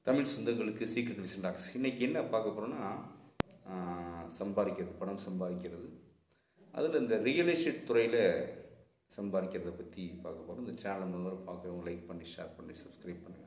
தமிழ் சொந்தங்களுக்கு secret vision tax இன்றைக்கி என்ன பார்க்க போகிறோன்னா சம்பாதிக்கிறது பணம் சம்பாதிக்கிறது அதில் இந்த ரியல் எஸ்டேட் துறையில் சம்பாதிக்கிறத பற்றி பார்க்க போகிறோம் இந்த சேனலை முதல்ல பார்க்குறவங்க லைக் பண்ணி ஷேர் பண்ணி சப்ஸ்கிரைப் பண்ணுங்கள்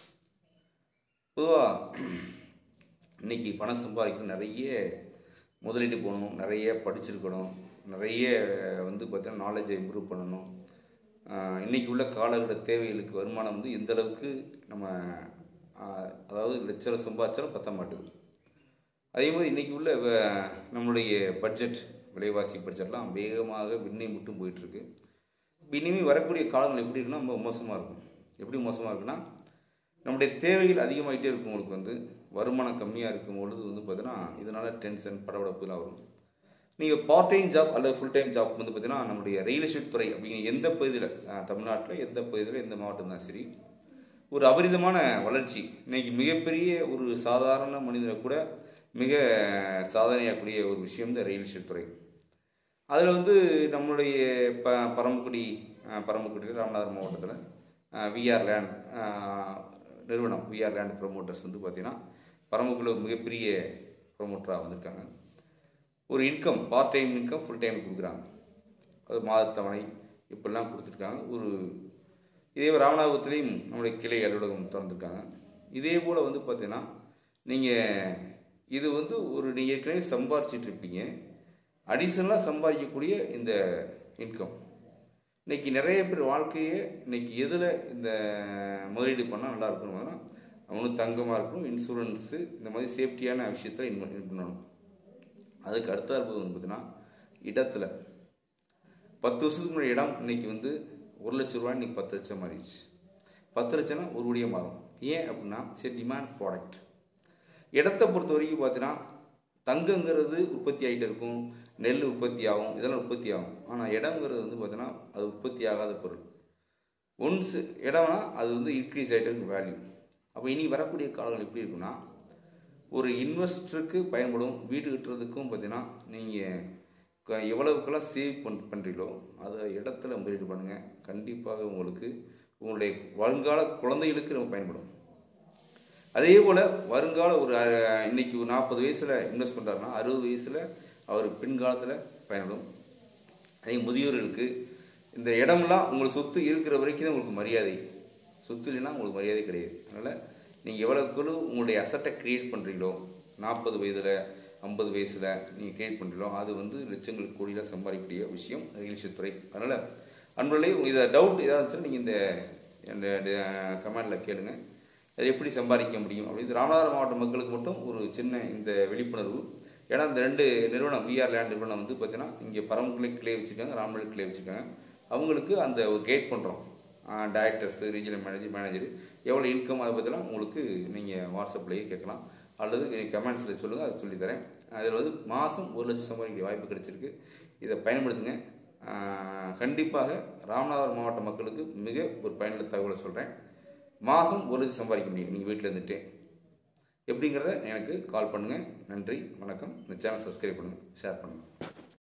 பொதுவாக இன்னைக்கு பணம் சம்பாதிக்க நிறைய முதலீடு போகணும் நிறைய படிச்சிருக்கணும் நிறைய வந்து பார்த்தீங்கன்னா நாலேஜை இம்ப்ரூவ் பண்ணணும் ஆஹ் இன்னைக்கு உள்ள காலகட்ட தேவைகளுக்கு வருமானம் வந்து எந்த அளவுக்கு நம்ம ஆஹ் அதாவது லட்சம் சம்பாதிச்சாலும் பத்த மாட்டுது அதே மாதிரி இன்னைக்கு உள்ள வ- நம்மளுடைய பட்ஜெட் விலைவாசி பட்ஜெட்லாம் வேகமாக விண்ணை மட்டும் போயிட்டுருக்கு இப்போ இனிமேல் வரக்கூடிய காலங்கள் எப்படி இருக்குன்னா ரொம்ப மோசமாக இருக்கும் எப்படி மோசமாக இருக்குன்னா நம்முடைய தேவைகள் அதிகமாகிட்டே இருக்கும் உங்களுக்கு வந்து வருமானம் கம்மியாக இருக்கும் பொழுது வந்து பார்த்தீங்கன்னா இதனால் டென்ஷன் படபடப்புலாம் வரும் நீங்கள் பார்ட் டைம் ஜாப் அல்லது ஃபுல் டைம் ஜாப் வந்து பார்த்தீங்கன்னா நம்முடைய ரியல் எஸ்டேட் துறை அப்படிங்கிற எந்த பகுதியில் தமிழ்நாட்டில் எந்த பகுதியில் எந்த மாவட்டம் தான் சரி ஒரு அபரிதமான வளர்ச்சி இன்னைக்கு மிகப்பெரிய ஒரு சாதாரண மனிதனை கூட மிக சாதனையாக்கூடிய ஒரு விஷயம் இந்த ரியல் எஸ்டேட் துறை அதில் வந்து நம்மளுடைய ப பரமக்குடி அஹ், பரமக்குடி ராமநாதபுரம் மாவட்டத்தில் விஆர் லேண்ட் நிறுவனம் விஆர் லேண்ட் ப்ரொமோட்டர்ஸ் வந்து பார்த்திங்கன்னா பரமக்குடியில் ஒரு மிகப்பெரிய ப்ரொமோட்டராக வந்திருக்காங்க ஒரு income part time income full time கொடுக்குறாங்க அது மாதத்தவணை இப்படிலாம் கொடுத்துருக்காங்க ஒரு இதே ராமநாதபுரத்துலேயும் நம்முடைய கிளை அலுவலகம் திறந்துருக்காங்க இதே போல் வந்து பார்த்தீங்கன்னா நீங்கள் இது வந்து ஒரு நீங்கள் ஏற்கனவே சம்பாரிச்சிட்டு இருப்பீங்க அடிஷ்னலாக சம்பாதிக்கக்கூடிய இந்த இன்கம் இன்னைக்கு நிறைய பேர் வாழ்க்கையே இன்னைக்கு எதில் இந்த முதலீடு பண்ணால் நல்லா இருக்கணும் அவனும் தங்கமாக இருக்கணும் இன்சூரன்ஸு இந்த மாதிரி சேஃப்டியான விஷயத்தில் இன் இன் பண்ணணும் அதுக்கு அடுத்த இருப்பது வந்து பார்த்தீங்கன்னா இடத்துல பத்து வருஷத்துக்கு முன்னாடி இடம் இன்னைக்கு வந்து ஒரு லட்ச ரூபாய் இன்னைக்கு பத்து லட்சம் மாறிடுச்சு பத்து லட்சம்னா ஒரு கோடியே மாறும் ஏன் அப்படின்னா சரி டிமாண்ட் ப்ராடக்ட் இடத்த பொறுத்த வரைக்கும் பார்த்தீங்கன்னா தங்கங்கிறது உற்பத்தி ஆகிட்டு இருக்கும் நெல் உற்பத்தி ஆகும் இதெல்லாம் உற்பத்தி ஆகும் ஆனால் இடங்கிறது வந்து பார்த்தீங்கன்னா அது உற்பத்தி ஆகாத பொருள் ஒன்ஸ் இடம்னா அது வந்து இன்க்ரீஸ் ஆகிட்டு இருக்கும் வேல்யூ அப்போ இனி வரக்கூடிய காலங்கள் எப்படி இருக்குன்னா ஒரு இன்வெஸ்டருக்கு பயன்படும் வீடு கட்டுறதுக்கும் பார்த்தீங்கன்னா நீங்கள் எவ்வளவுக்கெல்லாம் சேவ் பண் பண்ணுறீங்களோ அதை இடத்துல முதலீடு பண்ணுங்கள் கண்டிப்பாக உங்களுக்கு உங்களுடைய வருங்கால குழந்தைகளுக்கு ரொம்ப பயன்படும் அதே போல் வருங்கால ஒரு அஹ், இன்னைக்கு ஒரு நாற்பது வயசில் இன்வெஸ்ட் பண்ணுறாருன்னா அறுபது வயசில் அவர் பின்காலத்தில் பயன்படும் அதே முதியோர்களுக்கு இந்த இடம்லாம் உங்களுக்கு சொத்து இருக்கிற வரைக்கும் தான் உங்களுக்கு மரியாதை சொத்து இல்லைன்னா உங்களுக்கு மரியாதை கிடையாது அதனால் நீங்கள் எவ்வளோக்குள்ள உங்களுடைய அசட்டை க்ரியேட் பண்ணுறீங்களோ நாற்பது வயதில் ஐம்பது வயசில் நீங்கள் க்ரியேட் பண்ணுறீங்களோ அது வந்து லட்சங்களுக்கு கோடியில் சம்பாதிக்கக்கூடிய விஷயம் ரியல் எஸ்டேட் துறை அதனால் அன்பர்களே இதை டவுட் ஏதாவது இருந்துச்சுன்னா நீங்கள் இந்த கமெண்டில் கேளுங்க அது எப்படி சம்பாதிக்க முடியும் அப்படின்னு ராமநாதபுரம் மாவட்ட மக்களுக்கு மட்டும் ஒரு சின்ன இந்த விழிப்புணர்வு ஏன்னா இந்த ரெண்டு நிறுவனம் விஆர் லேண்ட் நிறுவனம் வந்து பார்த்தீங்கன்னா இங்கே பரமக்குடி கிளை வச்சுருக்காங்க ராமநாடு கிளை வச்சுருக்காங்க அவங்களுக்கு அந்த ஒரு கைட் பண்ணுறோம் டைரக்டர்ஸ் ரீஜனல் மேனேஜர் மேனேஜர் எவ்வளோ இன்கம் அதை பற்றிலாம் உங்களுக்கு நீங்கள் வாட்ஸ்அப்லேயே கேட்கலாம் அல்லது கமெண்ட்ஸில் சொல்லுங்கள் அதை சொல்லித்தரேன் அதில் வந்து மாதம் ஒரு லட்சம் சம்பாதிக்க வாய்ப்பு கிடைச்சிருக்கு இதை பயன்படுத்துங்க ஆஹ் கண்டிப்பாக ராமநாதபுரம் மாவட்ட மக்களுக்கு மிக ஒரு பயனுள்ள தகவலை சொல்கிறேன் மாதம் ஒரு லட்சம் சம்பாதிக்க முடியும் நீங்கள் வீட்டில் இருந்துட்டு எப்படிங்கிறத எனக்கு கால் பண்ணுங்கள் நன்றி வணக்கம் இந்த சேனல் சப்ஸ்கிரைப் பண்ணுங்கள் ஷேர் பண்ணுங்கள்